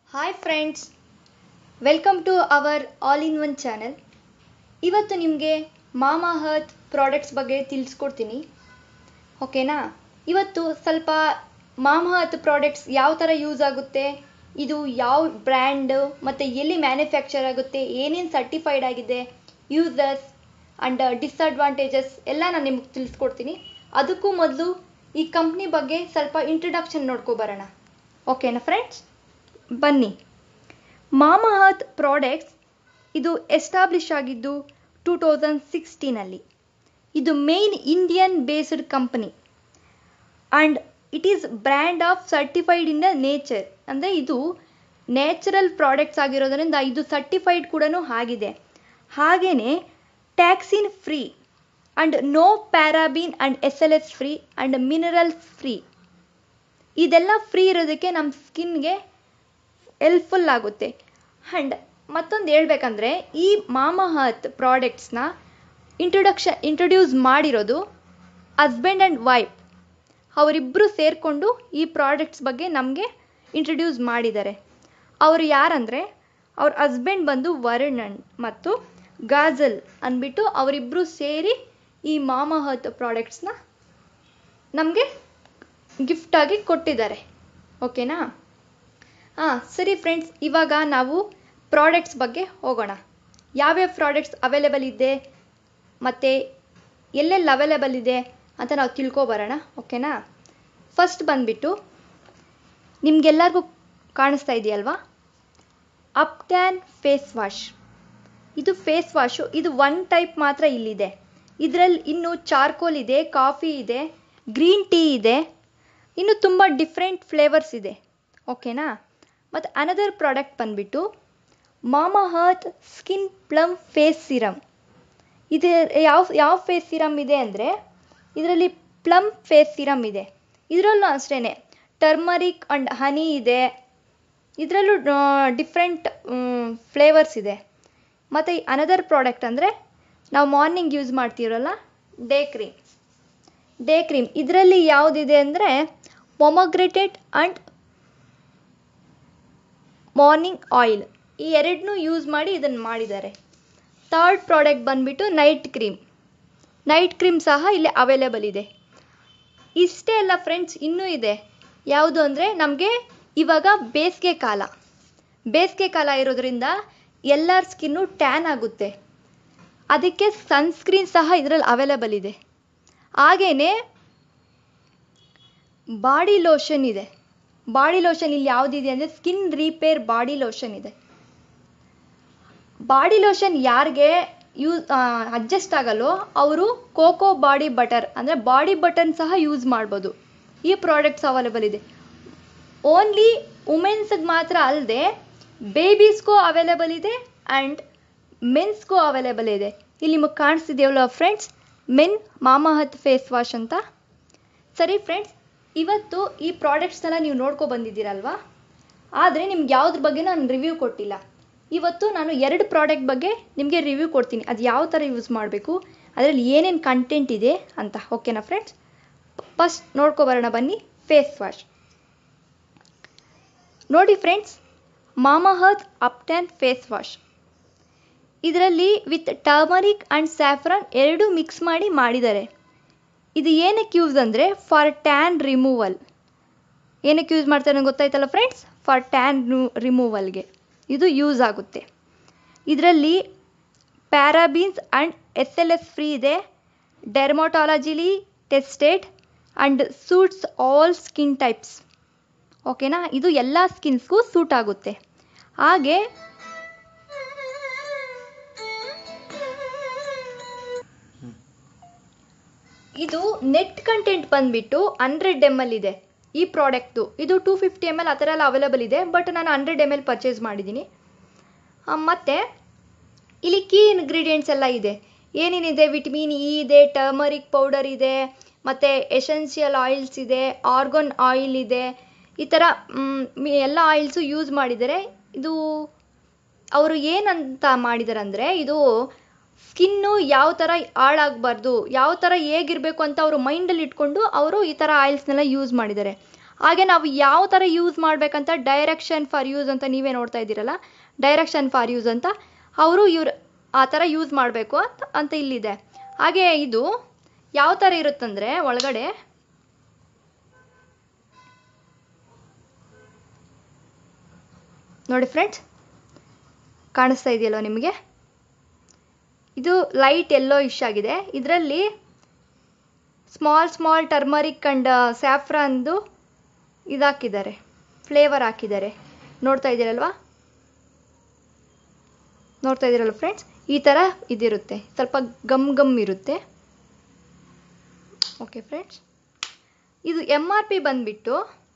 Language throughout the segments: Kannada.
hi friends welcome to our all in one channel ಇವತ್ತು ನಿಮಗೆ ಮಾಮಾ ಹರ್ತ್ ಪ್ರಾಡಕ್ಟ್ಸ್ ಬಗ್ಗೆ ತಿಳಿಸ್ಕೊಡ್ತೀನಿ ಓಕೆನಾ ಇವತ್ತು ಸ್ವಲ್ಪ ಮಾಮಾ ಹರ್ತ್ ಪ್ರಾಡಕ್ಟ್ಸ್ ಯಾವ ಥರ ಯೂಸ್ ಆಗುತ್ತೆ ಇದು ಯಾವ ಬ್ರ್ಯಾಂಡ್ ಮತ್ತು ಎಲ್ಲಿ ಮ್ಯಾನುಫ್ಯಾಕ್ಚರ್ ಆಗುತ್ತೆ ಏನೇನು ಸರ್ಟಿಫೈಡ್ ಆಗಿದೆ ಯೂಸಸ್ ಆ್ಯಂಡ್ ಡಿಸ್ಅಡ್ವಾಂಟೇಜಸ್ ಎಲ್ಲ ನಾನು ನಿಮ್ಗೆ ತಿಳಿಸ್ಕೊಡ್ತೀನಿ ಅದಕ್ಕೂ ಮೊದಲು ಈ ಕಂಪ್ನಿ ಬಗ್ಗೆ ಸ್ವಲ್ಪ ಇಂಟ್ರಡಕ್ಷನ್ ನೋಡ್ಕೊಬರೋಣ ಓಕೆನಾ ಫ್ರೆಂಡ್ಸ್ ಬನ್ನಿ ಮಾಮಾ ಅರ್ತ್ ಪ್ರಾಡಕ್ಟ್ಸ್ ಇದು ಎಸ್ಟಾಬ್ಲಿಷ್ ಆಗಿದ್ದು ಟೂ ತೌಸಂಡ್ ಸಿಕ್ಸ್ಟೀನಲ್ಲಿ ಇದು main Indian based company and it is brand of certified in the nature ಅಂದರೆ ಇದು ನ್ಯಾಚುರಲ್ ಪ್ರಾಡಕ್ಟ್ಸ್ ಆಗಿರೋದ್ರಿಂದ ಇದು ಸರ್ಟಿಫೈಡ್ ಕೂಡ ಆಗಿದೆ ಹಾಗೆಯೇ toxin free and no paraben and S L S free and minerals free ಇದೆಲ್ಲ ಫ್ರೀ ಇರೋದಕ್ಕೆ ನಮ್ಮ ಸ್ಕಿನ್ಗೆ ಹೆಲ್ಪ್ಫುಲ್ ಆಗುತ್ತೆ ಆ್ಯಂಡ್ ಮತ್ತೊಂದು ಹೇಳ್ಬೇಕಂದ್ರೆ ಈ ಮಾಮಾ ಹರ್ತ್ ಪ್ರಾಡಕ್ಟ್ಸ್ನ ಇಂಟ್ರೊಡಕ್ಷನ್ ಇಂಟ್ರೊಡ್ಯೂಸ್ ಮಾಡಿರೋದು ಹಸ್ಬೆಂಡ್ ಆ್ಯಂಡ್ ವೈಫ್ ಅವರಿಬ್ಬರು ಸೇರಿಕೊಂಡು ಈ ಪ್ರಾಡಕ್ಟ್ಸ್ ಬಗ್ಗೆ ನಮಗೆ ಇಂಟ್ರೊಡ್ಯೂಸ್ ಮಾಡಿದ್ದಾರೆ ಅವರು ಯಾರಂದರೆ ಅವ್ರ ಹಸ್ಬೆಂಡ್ ಬಂದು ವರುಣನ್ ಮತ್ತು ಗಾಜಲ್ ಅಂದ್ಬಿಟ್ಟು ಅವರಿಬ್ಬರು ಸೇರಿ ಈ ಮಾಮಾ ಹರ್ತ್ ಪ್ರಾಡಕ್ಟ್ಸ್ನ ನಮಗೆ ಗಿಫ್ಟಾಗಿ ಕೊಟ್ಟಿದ್ದಾರೆ ಓಕೆನಾ ಹಾಂ ಸರಿ ಫ್ರೆಂಡ್ಸ್ ಇವಾಗ ನಾವು ಪ್ರಾಡಕ್ಟ್ಸ್ ಬಗ್ಗೆ ಹೋಗೋಣ ಯಾವ್ಯಾವ ಪ್ರಾಡಕ್ಟ್ಸ್ ಅವೈಲೇಬಲ್ ಇದೆ ಮತ್ತು ಎಲ್ಲೆಲ್ಲಿ ಅವೈಲೇಬಲ್ ಇದೆ ಅಂತ ನಾವು ತಿಳ್ಕೊಬರೋಣ ಓಕೆನಾ ಫಸ್ಟ್ ಬಂದುಬಿಟ್ಟು ನಿಮಗೆಲ್ಲರಿಗೂ ಕಾಣಿಸ್ತಾ ಇದೆಯಲ್ವಾ ಅಪ್ ಟ್ಯಾನ್ ಫೇಸ್ ವಾಶ್ ಇದು ಫೇಸ್ ವಾಶು ಇದು ಒನ್ ಟೈಪ್ ಮಾತ್ರ ಇಲ್ಲಿದೆ ಇದರಲ್ಲಿ ಇನ್ನು ಚಾರ್ಕೋಲ್ ಇದೆ ಕಾಫಿ ಇದೆ ಗ್ರೀನ್ ಟೀ ಇದೆ ಇನ್ನು ತುಂಬ ಡಿಫ್ರೆಂಟ್ ಫ್ಲೇವರ್ಸ್ ಇದೆ ಓಕೆನಾ ಮತ್ತು ಅನದರ್ ಪ್ರಾಡಕ್ಟ್ ಬಂದುಬಿಟ್ಟು ಮಾಮಾ earth skin plum face serum ಇದು ಯಾವ ಯಾವ ಫೇಸ್ ಸಿರಮ್ ಇದೆ ಅಂದರೆ ಇದರಲ್ಲಿ ಪ್ಲಮ್ ಫೇಸ್ ಸಿರಮ್ ಇದೆ ಇದರಲ್ಲೂ ಅಷ್ಟೇ ಟರ್ಮರಿಕ್ ಆ್ಯಂಡ್ ಹನಿ ಇದೆ ಇದರಲ್ಲೂ ಡಿಫ್ರೆಂಟ್ ಫ್ಲೇವರ್ಸ್ ಇದೆ ಮತ್ತು ಅನದರ್ ಪ್ರಾಡಕ್ಟ್ ಅಂದರೆ ನಾವು ಮಾರ್ನಿಂಗ್ ಯೂಸ್ ಮಾಡ್ತೀವಲ್ಲ ಡೇ ಕ್ರೀಮ್ ಡೇ ಕ್ರೀಮ್ ಇದರಲ್ಲಿ ಯಾವುದಿದೆ ಅಂದರೆ ಮೊಮೊಗ್ರೆಟೆಡ್ ಆ್ಯಂಡ್ ಮಾರ್ನಿಂಗ್ ಆಯಿಲ್ ಈ ಎರಡನ್ನೂ ಯೂಸ್ ಮಾಡಿ ಇದನ್ನು ಮಾಡಿದ್ದಾರೆ ಥರ್ಡ್ ಪ್ರಾಡಕ್ಟ್ ಬಂದುಬಿಟ್ಟು ನೈಟ್ ಕ್ರೀಮ್ ನೈಟ್ ಕ್ರೀಮ್ ಸಹ ಇಲ್ಲಿ ಅವೈಲೇಬಲ್ ಇದೆ ಇಷ್ಟೇ ಅಲ್ಲ ಫ್ರೆಂಡ್ಸ್ ಇನ್ನೂ ಇದೆ ಯಾವುದು ಅಂದರೆ ನಮಗೆ ಇವಾಗ ಬೇಸಿಗೆ ಕಾಲ ಬೇಸಿಗೆ ಕಾಲ ಇರೋದ್ರಿಂದ ಎಲ್ಲರ ಸ್ಕಿನ್ನು ಟ್ಯಾನ್ ಆಗುತ್ತೆ ಅದಕ್ಕೆ ಸನ್ಸ್ಕ್ರೀನ್ ಸಹ ಇದರಲ್ಲಿ ಅವೈಲೇಬಲ್ ಇದೆ ಹಾಗೆಯೇ ಬಾಡಿ ಲೋಷನ್ ಇದೆ ಬಾಡಿ ಲೋಷನ್ ಇಲ್ಲಿ ಯಾವುದಿದೆ ಅಂದರೆ ಸ್ಕಿನ್ ರಿಪೇರ್ ಬಾಡಿ ಲೋಷನ್ ಇದೆ ಬಾಡಿ ಲೋಷನ್ ಯಾರಿಗೆ ಯೂಸ್ ಅಡ್ಜಸ್ಟ್ ಆಗಲ್ಲೋ ಅವರು ಕೋಕೋ ಬಾಡಿ ಬಟರ್ ಅಂದರೆ ಬಾಡಿ ಬಟನ್ ಸಹ ಯೂಸ್ ಮಾಡ್ಬೋದು ಈ ಪ್ರಾಡಕ್ಟ್ಸ್ ಅವೈಲೇಬಲ್ ಇದೆ ಓನ್ಲಿ ವುಮೆನ್ಸ್ಗೆ ಮಾತ್ರ ಅಲ್ಲದೆ ಬೇಬೀಸ್ಗೂ ಅವೈಲೇಬಲ್ ಇದೆ ಆ್ಯಂಡ್ ಮೆನ್ಸ್ಗೂ ಅವೈಲೇಬಲ್ ಇದೆ ಇಲ್ಲಿ ನಿಮಗೆ ಕಾಣಿಸ್ತಿದೆಯಲ್ಲ ಫ್ರೆಂಡ್ಸ್ ಮೆನ್ ಮಾಮಾ ಹತ್ ಫೇಸ್ ವಾಶ್ ಅಂತ ಸರಿ ಫ್ರೆಂಡ್ಸ್ ಇವತ್ತು ಈ ಪ್ರಾಡಕ್ಟ್ಸ್ನೆಲ್ಲ ನೀವು ನೋಡ್ಕೊ ಬಂದಿದ್ದೀರಲ್ವಾ ಆದರೆ ನಿಮ್ಗೆ ಯಾವುದ್ರ ಬಗ್ಗೆ ನಾನು ರಿವ್ಯೂ ಕೊಟ್ಟಿಲ್ಲ ಇವತ್ತು ನಾನು ಎರಡು ಪ್ರಾಡಕ್ಟ್ ಬಗ್ಗೆ ನಿಮಗೆ ರಿವ್ಯೂ ಕೊಡ್ತೀನಿ ಅದು ಯಾವ ಥರ ಯೂಸ್ ಮಾಡಬೇಕು ಅದರಲ್ಲಿ ಏನೇನು ಕಂಟೆಂಟ್ ಇದೆ ಅಂತ ಓಕೆನಾ ಫ್ರೆಂಡ್ಸ್ ಫಸ್ಟ್ ನೋಡ್ಕೊಬರೋಣ ಬನ್ನಿ ಫೇಸ್ ವಾಶ್ ನೋಡಿ friends Mama earth ubtan face wash ಇದರಲ್ಲಿ ವಿತ್ ಟರ್ಮರಿಕ್ ಆ್ಯಂಡ್ ಸ್ಯಾಫ್ರಾನ್ ಎರಡೂ ಮಿಕ್ಸ್ ಮಾಡಿ ಮಾಡಿದ್ದಾರೆ ಇದು ಏನಕ್ಕೆ ಯೂಸ್ ಅಂದರೆ ಫಾರ್ ಟ್ಯಾನ್ ರಿಮೂವಲ್ ಏನಕ್ಕೆ ಯೂಸ್ ಮಾಡ್ತಾರೆ ಗೊತ್ತಾಯ್ತಲ್ಲ ಫ್ರೆಂಡ್ಸ್ ಫಾರ್ ಟ್ಯಾನ್ ರಿಮೂವಲ್ಗೆ ಇದು ಯೂಸ್ ಆಗುತ್ತೆ ಇದರಲ್ಲಿ parabens and S L S free ಇದೆ dermatologically tested and suits all skin types ಓಕೆನಾ ಇದು ಎಲ್ಲ ಸ್ಕಿನ್ಸ್ಗೂ ಸೂಟ್ ಆಗುತ್ತೆ ಹಾಗೆ ಇದು ನೆಟ್ ಕಂಟೆಂಟ್ ಬಂದುಬಿಟ್ಟು ಹಂಡ್ರೆಡ್ ಎಮ್ ಎಲ್ ಇದೆ ಈ ಪ್ರಾಡಕ್ಟ್ದು ಇದು ಟೂ ಫಿಫ್ಟಿ ಎಮ್ ಎಲ್ ಆ ಥರ ಎಲ್ಲ ಅವೈಲೇಬಲ್ ಇದೆ ಬಟ್ ನಾನು ಹಂಡ್ರೆಡ್ ಎಮ್ ಎಲ್ ಪರ್ಚೇಸ್ ಮಾಡಿದ್ದೀನಿ ಮತ್ತು ಇಲ್ಲಿ ಕೀ ಇಂಗ್ರೀಡಿಯೆಂಟ್ಸ್ ಎಲ್ಲ ಇದೆ ಏನೇನಿದೆ ವಿಟಮಿನ್ ಇ ಇದೆ ಟರ್ಮರಿಕ್ ಪೌಡರ್ ಇದೆ ಮತ್ತು ಎಸೆನ್ಷಿಯಲ್ ಆಯಿಲ್ಸ್ ಇದೆ ಆರ್ಗನ್ ಆಯಿಲ್ ಇದೆ ಈ ಥರ ಎಲ್ಲ ಆಯಿಲ್ಸು ಯೂಸ್ ಮಾಡಿದ್ದಾರೆ ಇದು ಅವರು ಏನಂತ ಮಾಡಿದ್ದಾರೆ ಅಂದರೆ ಇದು ಸ್ಕಿನ್ನು ಯಾವ ಥರ ಹಾಳಾಗಬಾರ್ದು ಯಾವ ಥರ ಹೇಗಿರಬೇಕು ಅಂತ ಅವರು ಮೈಂಡಲ್ಲಿ ಇಟ್ಕೊಂಡು ಅವರು ಈ ಥರ ಆಯಿಲ್ಸ್ನೆಲ್ಲ ಯೂಸ್ ಮಾಡಿದ್ದಾರೆ ಹಾಗೆ ನಾವು ಯಾವ ಥರ ಯೂಸ್ ಮಾಡಬೇಕಂತ ಡೈರೆಕ್ಷನ್ ಫಾರ್ ಯೂಸ್ ಅಂತ ನೀವೇ ನೋಡ್ತಾ ಇದ್ದೀರಲ್ಲ ಡೈರೆಕ್ಷನ್ ಫಾರ್ ಯೂಸ್ ಅಂತ ಅವರು ಇವ್ರು ಆ ಥರ ಯೂಸ್ ಮಾಡಬೇಕು ಅಂತ ಅಂತ ಇಲ್ಲಿದೆ ಹಾಗೆ ಇದು ಯಾವ ಥರ ಇರುತ್ತಂದರೆ ಒಳಗಡೆ ನೋಡಿ ಫ್ರೆಂಡ್ಸ್ ಕಾಣಿಸ್ತಾ ಇದೆಯಲ್ವ ನಿಮಗೆ ಇದು ಲೈಟ್ ಎಲ್ಲೋ ಇಶ್ ಆಗಿದೆ ಇದರಲ್ಲಿ ಸ್ಮಾಲ್ ಸ್ಮಾಲ್ ಟರ್ಮರಿಕ್ ಅಂಡ್ ಸ್ಯಾಫ್ರಾನ್ದು ಇದಾಕಿದ್ದಾರೆ ಫ್ಲೇವರ್ ಹಾಕಿದ್ದಾರೆ ನೋಡ್ತಾ ಇದ್ದೀರಲ್ವಾ ನೋಡ್ತಾ ಇದ್ದೀರಲ್ಲ ಫ್ರೆಂಡ್ಸ್ ಈ ಥರ ಇದಿರುತ್ತೆ ಸ್ವಲ್ಪ ಗಮ್ ಗಮ್ ಇರುತ್ತೆ ಓಕೆ ಫ್ರೆಂಡ್ಸ್ ಇದು ಎಮ್ ಆರ್ ಪಿ ಬಂದುಬಿಟ್ಟು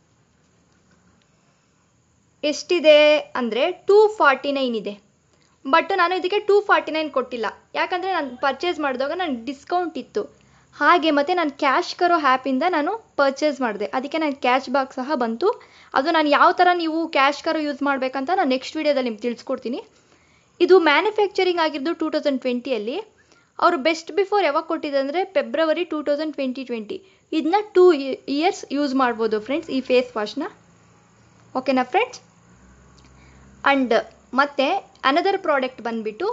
ಎಷ್ಟಿದೆ ಅಂದರೆ ಟೂ ಫಾರ್ಟಿ ನೈನ್ ಇದೆ ಬಟ್ ನಾನು ಇದಕ್ಕೆ ಟೂ ಫಾರ್ಟಿ ನೈನ್ ಕೊಟ್ಟಿಲ್ಲ ಯಾಕಂದರೆ ನಾನು ಪರ್ಚೇಸ್ ಮಾಡಿದಾಗ ನಾನು ಡಿಸ್ಕೌಂಟ್ ಇತ್ತು ಹಾಗೆ ಮತ್ತು ನಾನು ಕ್ಯಾಶ್ ಕರೋ ಆ್ಯಪಿಂದ ನಾನು ಪರ್ಚೇಸ್ ಮಾಡಿದೆ ಅದಕ್ಕೆ ನಾನು ಕ್ಯಾಶ್ ಬ್ಯಾಕ್ ಸಹ ಬಂತು ಅದು ನಾನು ಯಾವ ಥರ ನೀವು ಕ್ಯಾಶ್ ಕರೋ ಯೂಸ್ ಮಾಡಬೇಕಂತ ನಾನು ನೆಕ್ಸ್ಟ್ ವೀಡಿಯೋದಲ್ಲಿ ನಿಮ್ಗೆ ತಿಳಿಸ್ಕೊಡ್ತೀನಿ ಇದು ಮ್ಯಾನುಫ್ಯಾಕ್ಚರಿಂಗ್ ಆಗಿದ್ದು ಟೂ ತೌಸಂಡ್ ಟ್ವೆಂಟಿಯಲ್ಲಿ ಅವರು ಬೆಸ್ಟ್ ಬಿಫೋರ್ ಯಾವಾಗ ಕೊಟ್ಟಿದೆ ಅಂದರೆ February two thousand twenty twenty ಇದನ್ನ ಟೂ ಇಯರ್ಸ್ ಯೂಸ್ ಮಾಡ್ಬೋದು ಫ್ರೆಂಡ್ಸ್ ಈ ಫೇಸ್ ವಾಶ್ನ ಓಕೆನಾ ಫ್ರೆಂಡ್ಸ್ ಅಂಡ್ ಮತ್ತು ಅನದರ್ ಪ್ರಾಡಕ್ಟ್ ಬಂದುಬಿಟ್ಟು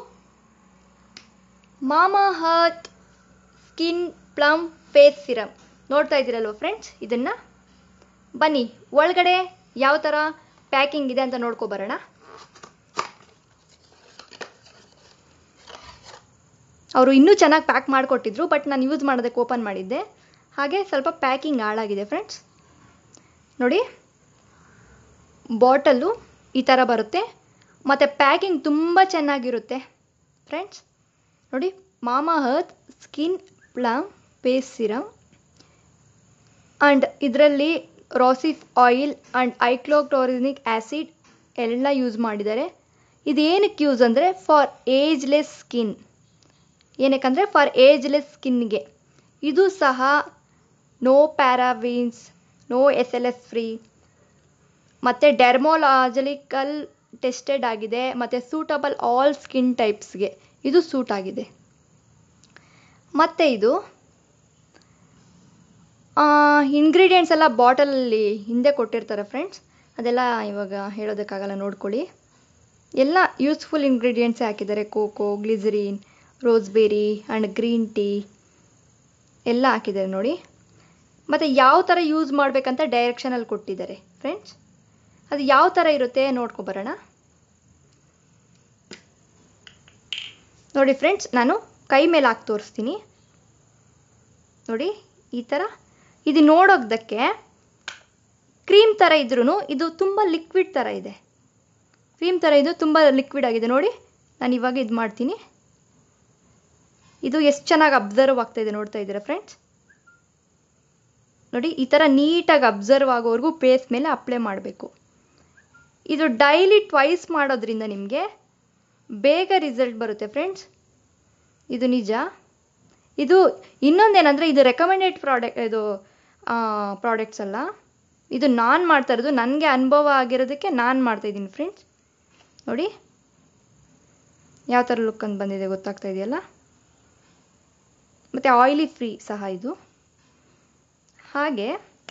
ಮಾಮಾ earth skin plum face serum ನೋಡ್ತಾ ಇದ್ದೀರಲ್ವ ಫ್ರೆಂಡ್ಸ್ ಇದನ್ನು ಬನ್ನಿ ಒಳಗಡೆ ಯಾವ ಥರ ಪ್ಯಾಕಿಂಗ್ ಇದೆ ಅಂತ ನೋಡ್ಕೊಬರೋಣ ಅವರು ಇನ್ನೂ ಚೆನ್ನಾಗಿ ಪ್ಯಾಕ್ ಮಾಡಿಕೊಟ್ಟಿದ್ರು ಬಟ್ ನಾನು ಯೂಸ್ ಮಾಡೋದಕ್ಕೆ ಓಪನ್ ಮಾಡಿದ್ದೆ ಹಾಗೆ ಸ್ವಲ್ಪ ಪ್ಯಾಕಿಂಗ್ ಹಾಳಾಗಿದೆ ಫ್ರೆಂಡ್ಸ್ ನೋಡಿ ಬಾಟಲ್ಲು ಈ ಥರ ಬರುತ್ತೆ ಮತ್ತು ಪ್ಯಾಕಿಂಗ್ ತುಂಬ ಚೆನ್ನಾಗಿರುತ್ತೆ ಫ್ರೆಂಡ್ಸ್ ನೋಡಿ ಮಾಮಾ earth skin plum face serum and ಇದರಲ್ಲಿ ರಾಸಿಫ್ ಆಯಿಲ್ ಆ್ಯಂಡ್ ಐಕ್ಲೋಕ್ಲೋರಿನಿಕ್ ಆ್ಯಸಿಡ್ ಎಲ್ಲ ಯೂಸ್ ಮಾಡಿದ್ದಾರೆ ಇದು ಏನಕ್ಕೆ ಯೂಸ್ ಅಂದರೆ ಫಾರ್ ಏಜ್ಲೆಸ್ ಸ್ಕಿನ್ ಏನಕ್ಕಂದರೆ ಫಾರ್ ಏಜ್ಲೆಸ್ ಸ್ಕಿನ್ಗೆ ಇದು ಸಹ no parabens no S L S free ಮತ್ತು ಡೆರ್ಮೋಲಾಜಲಿಕಲ್ ಟೆಸ್ಟೆಡ್ ಆಗಿದೆ ಮತ್ತು ಸೂಟಬಲ್ ಆಲ್ ಸ್ಕಿನ್ ಟೈಪ್ಸ್ಗೆ ಇದು ಸೂಟ್ ಆಗಿದೆ ಮತ್ತು ಇದು ಇಂಗ್ರೀಡಿಯೆಂಟ್ಸ್ ಎಲ್ಲ ಬಾಟಲಲ್ಲಿ ಹಿಂದೆ ಕೊಟ್ಟಿರ್ತಾರೆ ಫ್ರೆಂಡ್ಸ್ ಅದೆಲ್ಲ ಇವಾಗ ಹೇಳೋದಕ್ಕಾಗಲ್ಲ ನೋಡ್ಕೊಳ್ಳಿ ಎಲ್ಲ ಯೂಸ್ಫುಲ್ ಇಂಗ್ರೀಡಿಯೆಂಟ್ಸೇ ಹಾಕಿದ್ದಾರೆ cocoa glycerin raspberry and green tea ಎಲ್ಲ ಹಾಕಿದ್ದಾರೆ ನೋಡಿ ಮತ್ತು ಯಾವ ಥರ ಯೂಸ್ ಮಾಡಬೇಕಂತ ಡೈರೆಕ್ಷನಲ್ಲಿ ಕೊಟ್ಟಿದ್ದಾರೆ ಫ್ರೆಂಡ್ಸ್ ಅದು ಯಾವ ಥರ ಇರುತ್ತೆ ನೋಡ್ಕೊಬರೋಣ ನೋಡಿ ಫ್ರೆಂಡ್ಸ್ ನಾನು ಕೈ ಮೇಲೆ ಹಾಕಿ ತೋರಿಸ್ತೀನಿ ನೋಡಿ ಈ ಥರ ಇದು ನೋಡೋದಕ್ಕೆ ಕ್ರೀಮ್ ಥರ ಇದ್ರೂ ಇದು ತುಂಬ ಲಿಕ್ವಿಡ್ ಥರ ಇದೆ ಕ್ರೀಮ್ ಥರ ಇದು ತುಂಬ ಲಿಕ್ವಿಡ್ ಆಗಿದೆ ನೋಡಿ ನಾನು ಇವಾಗ ಇದು ಮಾಡ್ತೀನಿ ಇದು ಎಷ್ಟು ಚೆನ್ನಾಗಿ ಅಬ್ಸರ್ವ್ ಆಗ್ತಾ ಇದೆ ನೋಡ್ತಾ ಇದ್ದೀರಾ ಫ್ರೆಂಡ್ಸ್ ನೋಡಿ ಈ ಥರ ನೀಟಾಗಿ ಅಬ್ಸರ್ವ್ ಆಗೋವರೆಗೂ ಫೇಸ್ ಮೇಲೆ ಅಪ್ಲೈ ಮಾಡಬೇಕು ಇದು ಡೈಲಿ ಟ್ವೈಸ್ ಮಾಡೋದ್ರಿಂದ ನಿಮಗೆ ಬೇಗ ರಿಸಲ್ಟ್ ಬರುತ್ತೆ ಫ್ರೆಂಡ್ಸ್ ಇದು ನಿಜ ಇದು ಇನ್ನೊಂದೇನೆಂದರೆ ಇದು ರೆಕಮೆಂಡೆಡ್ ಪ್ರಾಡಕ್ಟ್ ಇದು ಪ್ರಾಡಕ್ಟ್ಸ್ ಅಲ್ಲ ಇದು ನಾನು ಮಾಡ್ತಾ ಇರೋದು ನನಗೆ ಅನುಭವ ಆಗಿರೋದಕ್ಕೆ ನಾನು ಮಾಡ್ತಾಯಿದ್ದೀನಿ ಫ್ರೆಂಡ್ಸ್ ನೋಡಿ ಯಾವ ಥರ ಲುಕ್ ಅಂತ ಬಂದಿದೆ ಗೊತ್ತಾಗ್ತಾ ಇದೆಯಲ್ಲ ಮತ್ತು ಆಯಿಲಿ ಫ್ರೀ ಸಹ ಇದು ಹಾಗೆ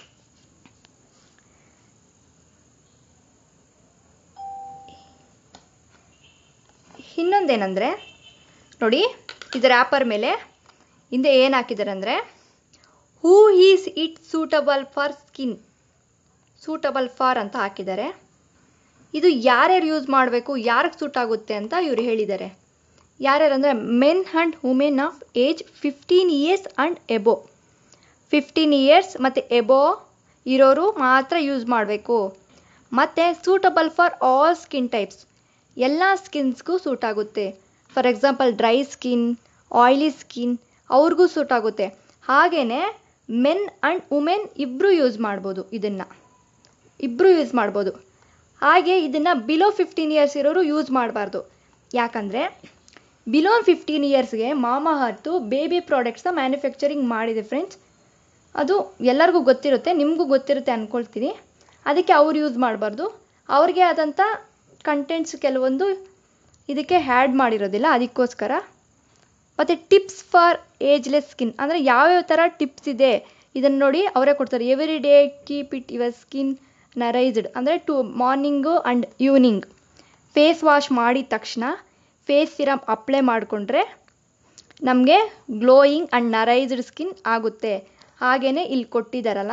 ಇನ್ನೊಂದೇನೆಂದರೆ ನೋಡಿ ಇದು ರ್ಯಾಪರ್ ಮೇಲೆ ಹಿಂದೆ ಏನು ಹಾಕಿದ್ದಾರೆ ಅಂದರೆ who is it suitable for skin suitable for ಅಂತ ಹಾಕಿದ್ದಾರೆ ಇದು ಯಾರ್ಯಾರು ಯೂಸ್ ಮಾಡಬೇಕು ಯಾರಿಗೆ ಸೂಟ್ ಆಗುತ್ತೆ ಅಂತ ಇವರು ಹೇಳಿದ್ದಾರೆ ಯಾರ್ಯಾರು ಅಂದರೆ men and women of age fifteen years and above fifteen years ಮತ್ತು ಎಬೋ ಇರೋರು ಮಾತ್ರ ಯೂಸ್ ಮಾಡಬೇಕು ಮತ್ತು suitable for all skin types ಎಲ್ಲ ಸ್ಕಿನ್ಸ್ಗೂ ಸೂಟ್ ಆಗುತ್ತೆ for example dry skin oily skin ಅವ್ರಿಗೂ ಸೂಟ್ ಆಗುತ್ತೆ ಹಾಗೆಯೇ ಮೆನ್ ಆ್ಯಂಡ್ ವುಮೆನ್ ಇಬ್ಬರು ಯೂಸ್ ಮಾಡ್ಬೋದು ಇದನ್ನು ಇಬ್ಬರು ಯೂಸ್ ಮಾಡ್ಬೋದು ಹಾಗೆ ಇದನ್ನು ಬಿಲೋ ಫಿಫ್ಟೀನ್ ಇಯರ್ಸ್ ಇರೋರು ಯೂಸ್ ಮಾಡಬಾರ್ದು ಯಾಕಂದರೆ ಬಿಲೋ ಫಿಫ್ಟೀನ್ ಇಯರ್ಸ್ಗೆ ಮಾಮಾ ಹರ್ತು ಬೇಬಿ ಪ್ರಾಡಕ್ಟ್ಸ್ನ ಮ್ಯಾನುಫ್ಯಾಕ್ಚರಿಂಗ್ ಮಾಡಿದೆ ಫ್ರೆಂಡ್ಸ್ ಅದು ಎಲ್ಲರಿಗೂ ಗೊತ್ತಿರುತ್ತೆ ನಿಮಗೂ ಗೊತ್ತಿರುತ್ತೆ ಅಂದ್ಕೊಳ್ತೀನಿ ಅದಕ್ಕೆ ಅವ್ರು ಯೂಸ್ ಮಾಡಬಾರ್ದು ಅವ್ರಿಗೆ ಆದಂಥ ಕಂಟೆಂಟ್ಸ್ ಕೆಲವೊಂದು ಇದಕ್ಕೆ ಹ್ಯಾಡ್ ಮಾಡಿರೋದಿಲ್ಲ ಅದಕ್ಕೋಸ್ಕರ ಮತ್ತು ಟಿಪ್ಸ್ ಫಾರ್ ಏಜ್ಲೆಸ್ ಸ್ಕಿನ್ ಅಂದರೆ ಯಾವ್ಯಾವ ಥರ ಟಿಪ್ಸ್ ಇದೆ ಇದನ್ನು ನೋಡಿ ಅವರೇ ಕೊಡ್ತಾರೆ every day keep it your skin nourished ಅಂದರೆ two morning and evening face wash ಮಾಡಿದ ತಕ್ಷಣ ಫೇಸ್ ಸಿರಮ್ ಅಪ್ಲೈ ಮಾಡಿಕೊಂಡ್ರೆ ನಮಗೆ ಗ್ಲೋಯಿಂಗ್ ಆ್ಯಂಡ್ ನರೈಸ್ಡ್ ಸ್ಕಿನ್ ಆಗುತ್ತೆ ಹಾಗೆಯೇ ಇಲ್ಲಿ ಕೊಟ್ಟಿದ್ದಾರಲ್ಲ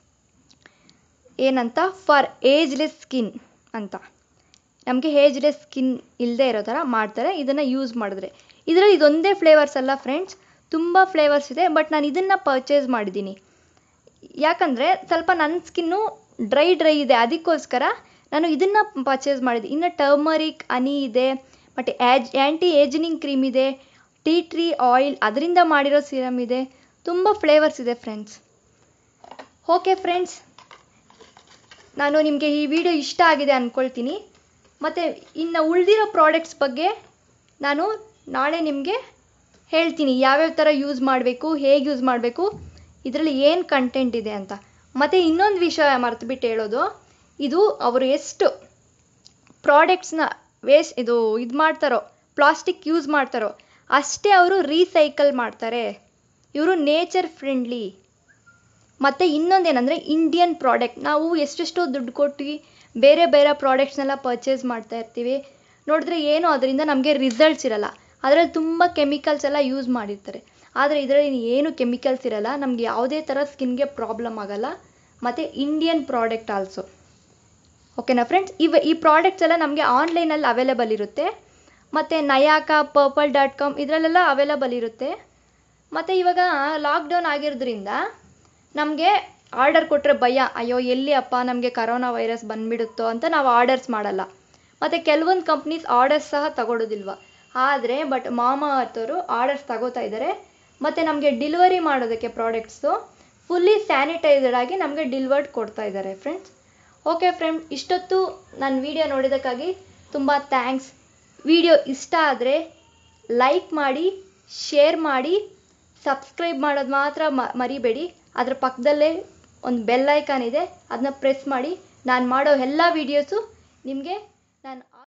ಏನಂತ ಫಾರ್ ಏಜ್ಲೆಸ್ ಸ್ಕಿನ್ ಅಂತ ನಮಗೆ ಏಜ್ಲೆಸ್ ಸ್ಕಿನ್ ಇಲ್ಲದೆ ಇರೋ ಥರ ಮಾಡ್ತಾರೆ ಇದನ್ನು ಯೂಸ್ ಮಾಡಿದ್ರೆ ಇದರಲ್ಲಿ ಇದೊಂದೇ ಫ್ಲೇವರ್ಸ್ ಅಲ್ಲ ಫ್ರೆಂಡ್ಸ್ ತುಂಬ ಫ್ಲೇವರ್ಸ್ ಇದೆ ಬಟ್ ನಾನು ಇದನ್ನು ಪರ್ಚೇಸ್ ಮಾಡಿದ್ದೀನಿ ಯಾಕಂದರೆ ಸ್ವಲ್ಪ ನನ್ನ ಸ್ಕಿನ್ನು ಡ್ರೈ ಡ್ರೈ ಇದೆ ಅದಕ್ಕೋಸ್ಕರ ನಾನು ಇದನ್ನು ಪರ್ಚೇಸ್ ಮಾಡಿದ್ದೆ ಇನ್ನು ಟರ್ಮರಿಕ್ ಹನಿ ಇದೆ ಮತ್ತು ಆ್ಯಜ್ ಆ್ಯಂಟಿ ಏಜಿನಿಂಗ್ ಕ್ರೀಮ್ ಇದೆ ಟೀ ಟ್ರೀ ಆಯಿಲ್ ಅದರಿಂದ ಮಾಡಿರೋ ಸಿರಮ್ ಇದೆ ತುಂಬ ಫ್ಲೇವರ್ಸ್ ಇದೆ ಫ್ರೆಂಡ್ಸ್ ಓಕೆ ಫ್ರೆಂಡ್ಸ್ ನಾನು ನಿಮಗೆ ಈ ವಿಡಿಯೋ ಇಷ್ಟ ಆಗಿದೆ ಅಂದ್ಕೊಳ್ತೀನಿ ಮತ್ತು ಇನ್ನು ಉಳಿದಿರೋ ಪ್ರಾಡಕ್ಟ್ಸ್ ಬಗ್ಗೆ ನಾನು ನಾಳೆ ನಿಮಗೆ ಹೇಳ್ತೀನಿ ಯಾವ್ಯಾವ ಥರ ಯೂಸ್ ಮಾಡಬೇಕು ಹೇಗೆ ಯೂಸ್ ಮಾಡಬೇಕು ಇದರಲ್ಲಿ ಏನು ಕಂಟೆಂಟ್ ಇದೆ ಅಂತ ಮತ್ತು ಇನ್ನೊಂದು ವಿಷಯ ಮರ್ತುಬಿಟ್ಟು ಹೇಳೋದು ಇದು ಅವರು ಎಷ್ಟು ಪ್ರಾಡಕ್ಟ್ಸ್ನ ವೇಸ್ಟ್ ಇದು ಇದು ಮಾಡ್ತಾರೋ ಪ್ಲಾಸ್ಟಿಕ್ ಯೂಸ್ ಮಾಡ್ತಾರೋ ಅಷ್ಟೇ ಅವರು ರೀಸೈಕಲ್ ಮಾಡ್ತಾರೆ ಇವರು ನೇಚರ್ ಫ್ರೆಂಡ್ಲಿ ಮತ್ತು ಇನ್ನೊಂದೇನೆಂದರೆ ಇಂಡಿಯನ್ ಪ್ರಾಡಕ್ಟ್ ನಾವು ಎಷ್ಟೆಷ್ಟೋ ದುಡ್ಡು ಕೊಟ್ಟು ಬೇರೆ ಬೇರೆ ಪ್ರಾಡಕ್ಟ್ಸ್ನೆಲ್ಲ ಪರ್ಚೇಸ್ ಮಾಡ್ತಾ ಇರ್ತೀವಿ ನೋಡಿದ್ರೆ ಏನು ಅದರಿಂದ ನಮಗೆ ರಿಸಲ್ಟ್ಸ್ ಇರಲ್ಲ ಅದರಲ್ಲಿ ತುಂಬ ಕೆಮಿಕಲ್ಸ್ ಎಲ್ಲ ಯೂಸ್ ಮಾಡಿರ್ತಾರೆ ಆದರೆ ಇದರಲ್ಲಿ ಏನು ಕೆಮಿಕಲ್ಸ್ ಇರಲ್ಲ ನಮಗೆ ಯಾವುದೇ ಥರ ಸ್ಕಿನ್ಗೆ ಪ್ರಾಬ್ಲಮ್ ಆಗಲ್ಲ ಮತ್ತು ಇಂಡಿಯನ್ ಪ್ರಾಡಕ್ಟ್ ಆಲ್ಸೋ ಓಕೆನಾ ಫ್ರೆಂಡ್ಸ್ ಇವ ಈ ಪ್ರಾಡಕ್ಟ್ಸ್ ಎಲ್ಲ ನಮಗೆ ಆನ್ಲೈನಲ್ಲಿ ಅವೈಲೇಬಲ್ ಇರುತ್ತೆ ಮತ್ತು ನಯಾಕ ಪರ್ಪಲ್ ಡಾಟ್ ಕಾಮ್ ಇದರಲ್ಲೆಲ್ಲ ಅವೈಲೇಬಲ್ ಇರುತ್ತೆ ಮತ್ತು ಇವಾಗ ಲಾಕ್ಡೌನ್ ಆಗಿರೋದ್ರಿಂದ ನಮಗೆ ಆರ್ಡರ್ ಕೊಟ್ಟರೆ ಭಯ ಅಯ್ಯೋ ಎಲ್ಲಿ ಅಪ್ಪ ನಮಗೆ ಕರೋನಾ ವೈರಸ್ ಬಂದುಬಿಡುತ್ತೋ ಅಂತ ನಾವು ಆರ್ಡರ್ಸ್ ಮಾಡಲ್ಲ ಮತ್ತು ಕೆಲವೊಂದು ಕಂಪ್ನೀಸ್ ಆರ್ಡರ್ಸ್ ಸಹ ತಗೊಳ್ಳೋದಿಲ್ವ ಆದರೆ ಬಟ್ ಮಾಮಾ ಅರ್ಥವರು ಆರ್ಡರ್ಸ್ ತಗೋತಾ ಇದ್ದಾರೆ ಮತ್ತು ನಮಗೆ ಡಿಲಿವರಿ ಮಾಡೋದಕ್ಕೆ ಪ್ರಾಡಕ್ಟ್ಸು ಫುಲ್ಲಿ ಸ್ಯಾನಿಟೈಸರ್ಡ್ ಆಗಿ ನಮಗೆ ಡಿಲಿವರ್ಡ್ ಕೊಡ್ತಾ ಇದ್ದಾರೆ ಫ್ರೆಂಡ್ಸ್ ಓಕೆ ಫ್ರೆಂಡ್ ಇಷ್ಟೊತ್ತು ನನ್ನ ವಿಡಿಯೋ ನೋಡಿದ್ದಕ್ಕಾಗಿ ತುಂಬ ಥ್ಯಾಂಕ್ಸ್ ವಿಡಿಯೋ ಇಷ್ಟ ಆದರೆ ಲೈಕ್ ಮಾಡಿ ಶೇರ್ ಮಾಡಿ ಸಬ್ಸ್ಕ್ರೈಬ್ ಮಾಡೋದು ಮಾತ್ರ ಮರಿಬೇಡಿ ಅದರ ಪಕ್ಕದಲ್ಲೇ ಒಂದು ಬೆಲ್ ಐಕಾನ್ ಇದೆ ಅದನ್ನ ಪ್ರೆಸ್ ಮಾಡಿ ನಾನು ಮಾಡೋ ಎಲ್ಲ ವೀಡಿಯೋಸು ನಿಮಗೆ ನಾನು